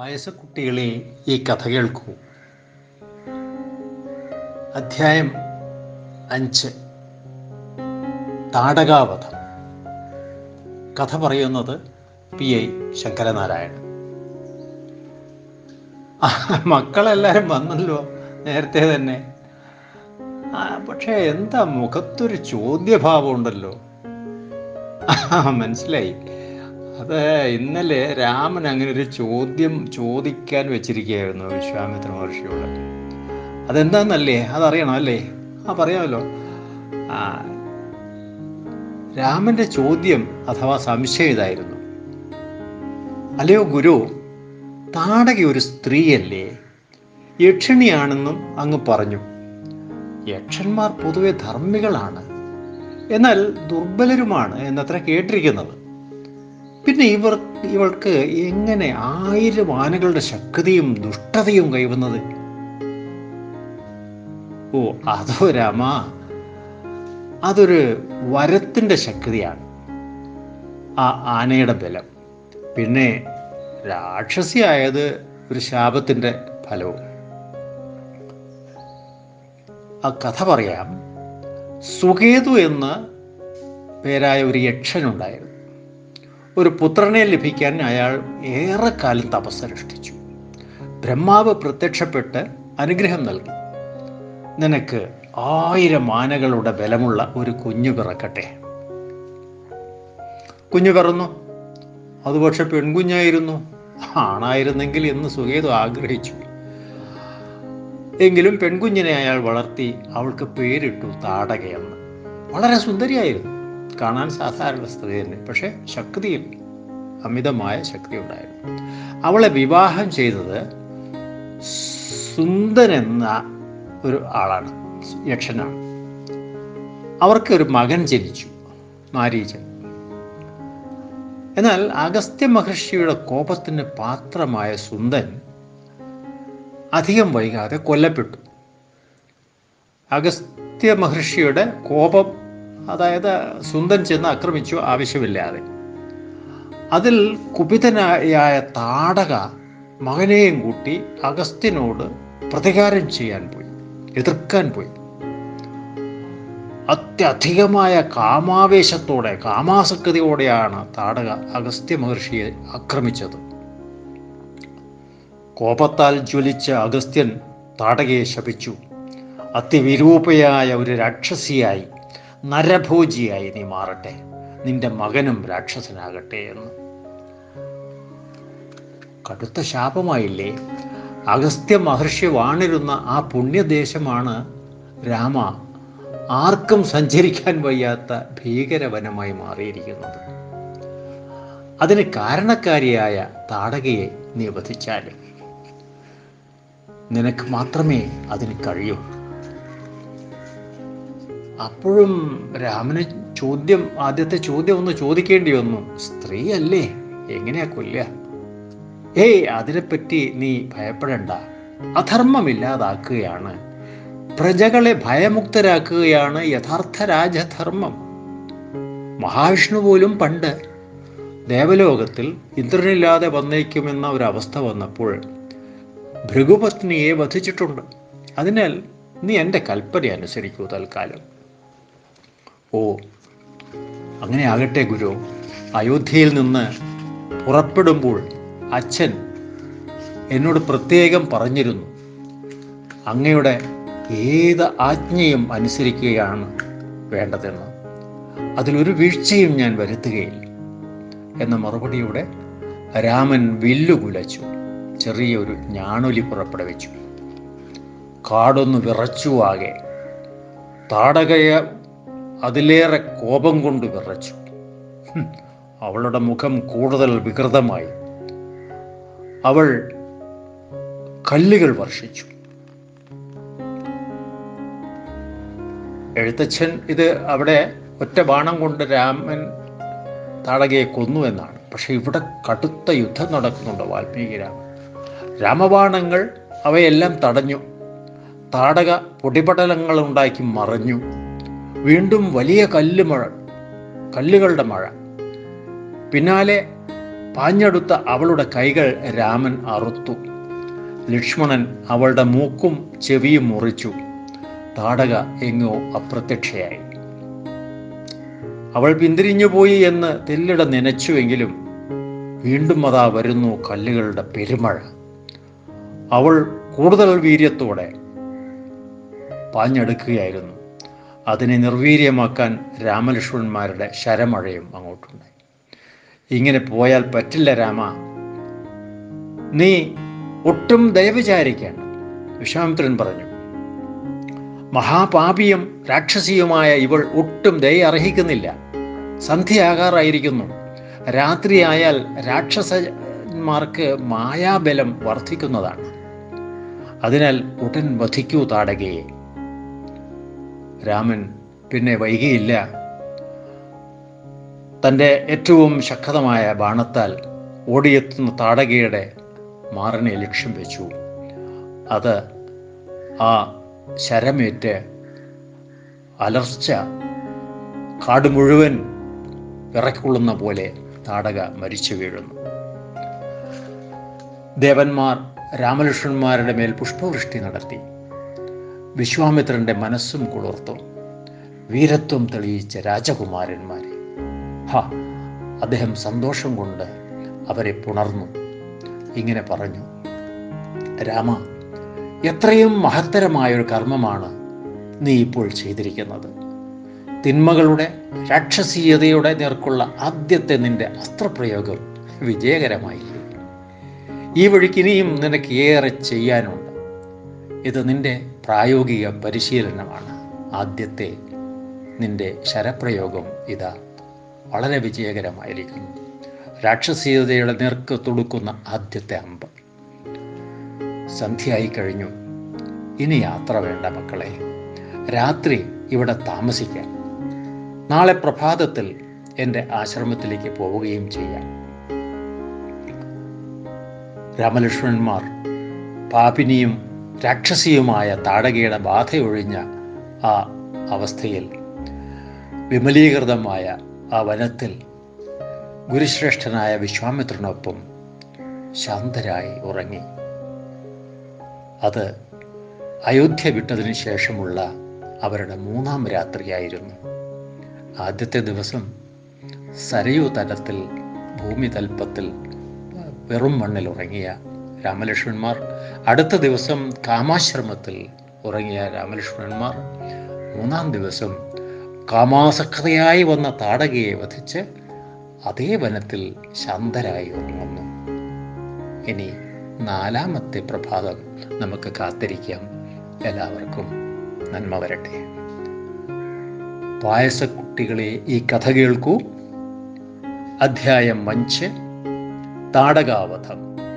വയസ്സുകുട്ടികളെ ഈ കഥ കേൾക്കൂ അധ്യായം അഞ്ച് താടകാവധം കഥ പറയുന്നത് പി ഐ ശങ്കരനാരായണൻ ആ, മക്കളെല്ലാരും വന്നല്ലോ നേരത്തെ തന്നെ ആ, പക്ഷേ എന്താ മുഖത്തൊരു ചോദ്യഭാവം ഉണ്ടല്ലോ ആ, മനസ്സിലായി അത് ഇന്നലെ രാമൻ അങ്ങനെ ഒരു ചോദ്യം ചോദിക്കാൻ വെച്ചിരിക്കുകയായിരുന്നു വിശ്വാമിത്ര മഹർഷിയോട് അതെന്താന്നല്ലേ അതറിയണം അല്ലേ ആ പറയാമല്ലോ ആ രാമന്റെ ചോദ്യം അഥവാ സംശയം ഇതായിരുന്നു അല്ലയോ ഗുരു താടക ഒരു സ്ത്രീയല്ലേ യക്ഷിണിയാണെന്നും അങ്ങ് പറഞ്ഞു യക്ഷന്മാർ പൊതുവെ ധർമ്മികളാണ് എന്നാൽ ദുർബലരുമാണ് എന്നത്ര കേട്ടിരിക്കുന്നത് പിന്നെ ഇവർ ഇവൾക്ക് എങ്ങനെ ആയിരം ആനകളുടെ ശക്തിയും ദുഷ്ടതയും കൈവന്നത് ഓ അതോ രാമ അതൊരു വരത്തിൻ്റെ ശക്തിയാണ് ആ ആനയുടെ ബലം പിന്നെ രാക്ഷസിയായത് ഒരു ശാപത്തിൻ്റെ ഫലവും ആ കഥ പറയാം സുകേതു എന്ന പേരായ ഒരു യക്ഷനുണ്ടായിരുന്നു ഒരു പുത്രനെ ലഭിക്കാൻ അയാൾ ഏറെക്കാലം തപസ്സനുഷ്ഠിച്ചു ബ്രഹ്മാവ് പ്രത്യക്ഷപ്പെട്ട് അനുഗ്രഹം നൽകി നിനക്ക് ആയിരം ആനകളുടെ ബലമുള്ള ഒരു കുഞ്ഞു പിറക്കട്ടെ കുഞ്ഞു പിറന്നു അത് പക്ഷെ പെൺകുഞ്ഞായിരുന്നു ആണായിരുന്നെങ്കിൽ എന്ന് സുഖേതു ആഗ്രഹിച്ചു എങ്കിലും പെൺകുഞ്ഞിനെ അയാൾ വളർത്തി അവൾക്ക് പേരിട്ടു താടകയെന്ന് വളരെ സുന്ദരിയായിരുന്നു കാണാൻ സാധാരണ സ്ത്രീ തന്നെ പക്ഷെ ശക്തിയിൽ അമിതമായ ശക്തി ഉണ്ടായിരുന്നു അവളെ വിവാഹം ചെയ്തത് സുന്ദൻ എന്ന ഒരു ആളാണ് യക്ഷനാണ് അവർക്ക് ഒരു മകൻ ജനിച്ചു മാരീചൻ എന്നാൽ അഗസ്ത്യ മഹർഷിയുടെ കോപത്തിന് പാത്രമായ സുന്ദൻ അധികം വൈകാതെ കൊല്ലപ്പെട്ടു അഗസ്ത്യ മഹർഷിയുടെ കോപം അതായത് സുന്ദൻ ചെന്ന് ആക്രമിച്ചു ആവശ്യമില്ലാതെ അതിൽ കുപിതനായ താടക മകനെയും കൂട്ടി അഗസ്ത്യനോട് പ്രതികാരം ചെയ്യാൻ പോയി എതിർക്കാൻ പോയി അത്യധികമായ കാമാവേശത്തോടെ കാമാസക്തിയോടെയാണ് താടക അഗസ്ത്യ മഹർഷിയെ ആക്രമിച്ചത് കോപത്താൽ ജ്വലിച്ച അഗസ്ത്യൻ താടകയെ ശപിച്ചു അതിവിരൂപയായ ഒരു രാക്ഷസിയായി നരഭോജിയായി നീ മാറട്ടെ നിന്റെ മകനും രാക്ഷസനാകട്ടെ എന്ന് കടുത്ത ശാപമായില്ലേ അഗസ്ത്യ മഹർഷി വാണിരുന്ന ആ പുണ്യദേശമാണ് രാമ ആർക്കും സഞ്ചരിക്കാൻ വയ്യാത്ത ഭീകരവനമായി മാറിയിരിക്കുന്നത് അതിന് കാരണക്കാരിയായ താടകയെ നീ വധിച്ചാലും നിനക്ക് മാത്രമേ അതിന് കഴിയൂ അപ്പോഴും രാമന് ചോദ്യം ആദ്യത്തെ ചോദ്യം ഒന്ന് ചോദിക്കേണ്ടി വന്നു സ്ത്രീ അല്ലേ എങ്ങനെയാ കൊല്ലുക ഏയ് അതിനെപ്പറ്റി നീ ഭയപ്പെടണ്ട അധർമ്മമില്ലാതാക്കുകയാണ് പ്രജകളെ ഭയമുക്തരാക്കുകയാണ് യഥാർത്ഥ രാജധർമ്മം മഹാവിഷ്ണു പോലും പണ്ട് ദേവലോകത്തിൽ ഇന്ദ്രനില്ലാതെ വന്നേക്കുമെന്ന ഒരവസ്ഥ വന്നപ്പോൾ ഭൃഗുപത്നിയെ വധിച്ചിട്ടുണ്ട് അതിനാൽ നീ എൻ്റെ കൽപ്പന അനുസരിക്കൂ തൽക്കാലം ഓ അങ്ങനെ ആകട്ടെ ഗുരു അയോധ്യയിൽ നിന്ന് പുറപ്പെടുമ്പോൾ അച്ഛൻ എന്നോട് പ്രത്യേകം പറഞ്ഞിരുന്നു അങ്ങയുടെ ഏത് ആജ്ഞയും അനുസരിക്കുകയാണ് വേണ്ടതെന്ന് അതിലൊരു വീഴ്ചയും ഞാൻ വരുത്തുകയില്ല എന്ന മറുപടിയോടെ രാമൻ വില്ലുകുലച്ചു ചെറിയൊരു ഞാണൊലി പുറപ്പെടുവിച്ചു കാടൊന്ന് വിറച്ചു ആകെ താടകയെ അതിലേറെ കോപം കൊണ്ട് വിറച്ചു ഹും, അവളുടെ മുഖം കൂടുതൽ വികൃതമായി അവൾ കല്ലുകൾ വർഷിച്ചു എഴുത്തച്ഛൻ ഇത് അവിടെ ഒറ്റ ബാണം കൊണ്ട് രാമൻ താടകയെ കൊന്നു എന്നാണ് പക്ഷെ ഇവിടെ കടുത്ത യുദ്ധം നടക്കുന്നുണ്ട് വാൽമീകി രാമൻ രാമബാണങ്ങൾ അവയെല്ലാം തടഞ്ഞു താടക പൊടിപടലങ്ങൾ ഉണ്ടാക്കി മറഞ്ഞു വീണ്ടും വലിയ കല്ല് മഴ കല്ലുകളുടെ മഴ പിന്നാലെ പാഞ്ഞെടുത്ത അവളുടെ കൈകൾ രാമൻ അറുത്തു ലക്ഷ്മണൻ അവളുടെ മൂക്കും ചെവിയും മുറിച്ചു താടക എങ്ങോ അപ്രത്യക്ഷയായി അവൾ പിന്തിരിഞ്ഞു പോയി എന്ന് തെല്ലിട നനച്ചുവെങ്കിലും വീണ്ടും അതാ വരുന്നു കല്ലുകളുടെ പെരുമഴ അവൾ കൂടുതൽ വീര്യത്തോടെ പാഞ്ഞെടുക്കുകയായിരുന്നു അതിനെ നിർവീര്യമാക്കാൻ രാമലക്ഷ്മണന്മാരുടെ ശരമഴയും അങ്ങോട്ടുണ്ടായി ഇങ്ങനെ പോയാൽ പറ്റില്ല രാമ നീ ഒട്ടും ദയ വിചാരിക്കേണ്ട വിശ്വാമിത്രൻ പറഞ്ഞു മഹാപാപിയും രാക്ഷസിയുമായ ഇവൾ ഒട്ടും ദയ അർഹിക്കുന്നില്ല സന്ധ്യയാകാറായിരിക്കുന്നു രാത്രിയായാൽ രാക്ഷസന്മാർക്ക് മായാബലം വർദ്ധിക്കുന്നതാണ് അതിനാൽ ഉടൻ വധിക്കൂ താടകയെ രാമൻ പിന്നെ വൈകിയില്ല തൻ്റെ ഏറ്റവും ശക്തമായ ബാണത്താൽ ഓടിയെത്തുന്ന താടകയുടെ മാറിനെ ലക്ഷ്യം വെച്ചു അത് ആ ശരമേറ്റ് അലർച്ച കാട് മുഴുവൻ വിറക്കൊള്ളുന്ന പോലെ താടക മരിച്ചു വീഴുന്നു ദേവന്മാർ രാമലക്ഷ്മണന്മാരുടെ മേൽ പുഷ്പവൃഷ്ടി നടത്തി വിശ്വാമിത്രന്റെ മനസ്സും കുളിർത്തു വീരത്വം തെളിയിച്ച രാജകുമാരന്മാരെ ഹ അദ്ദേഹം സന്തോഷം കൊണ്ട് അവരെ പുണർന്നു ഇങ്ങനെ പറഞ്ഞു രാമ എത്രയും മഹത്തരമായൊരു കർമ്മമാണ് നീ ഇപ്പോൾ ചെയ്തിരിക്കുന്നത് തിന്മകളുടെ രാക്ഷസീയതയുടെ നേർക്കുള്ള ആദ്യത്തെ നിന്റെ അസ്ത്രപ്രയോഗം വിജയകരമായി ഈ വഴിക്ക് ഇനിയും നിനക്ക് ഏറെ ചെയ്യാനുണ്ട് ഇത് നിന്റെ പ്രായോഗിക പരിശീലനമാണ് ആദ്യത്തെ നിന്റെ ശരപ്രയോഗം ഇതാ വളരെ വിജയകരമായിരിക്കുന്നു രാക്ഷസീയതയുടെ നേർക്ക് തുടുക്കുന്ന ആദ്യത്തെ അമ്പ് സന്ധ്യയായി കഴിഞ്ഞു ഇനി യാത്ര വേണ്ട മക്കളെ രാത്രി ഇവിടെ താമസിക്കാം നാളെ പ്രഭാതത്തിൽ എൻ്റെ ആശ്രമത്തിലേക്ക് പോവുകയും ചെയ്യാം രാമലക്ഷ്മണന്മാർ പാപിനിയും രാക്ഷസിയുമായ താടകയുടെ ബാധയൊഴിഞ്ഞ ആ അവസ്ഥയിൽ വിമലീകൃതമായ ആ വനത്തിൽ ഗുരുശ്രേഷ്ഠനായ വിശ്വാമിത്രനൊപ്പം ശാന്തരായി ഉറങ്ങി അത് അയോധ്യ വിട്ടതിന് ശേഷമുള്ള അവരുടെ മൂന്നാം രാത്രിയായിരുന്നു ആദ്യത്തെ ദിവസം സരയു തലത്തിൽ ഭൂമി തൽപ്പത്തിൽ വെറും മണ്ണിൽ ഉറങ്ങിയ രാമലക്ഷ്മണന്മാർ അടുത്ത ദിവസം കാമാശ്രമത്തിൽ ഉറങ്ങിയ രാമലക്ഷ്മണന്മാർ മൂന്നാം ദിവസം കാമാസക്തയായി വന്ന താടകയെ വധിച്ച് അതേ വനത്തിൽ ശാന്തരായി ഉറങ്ങുന്നു ഇനി നാലാമത്തെ പ്രഭാതം നമുക്ക് കാത്തിരിക്കാം എല്ലാവർക്കും നന്മ വരട്ടെ പായസക്കുട്ടികളെ ഈ കഥ കേൾക്കൂ അധ്യായം അഞ്ച് താടകാവധം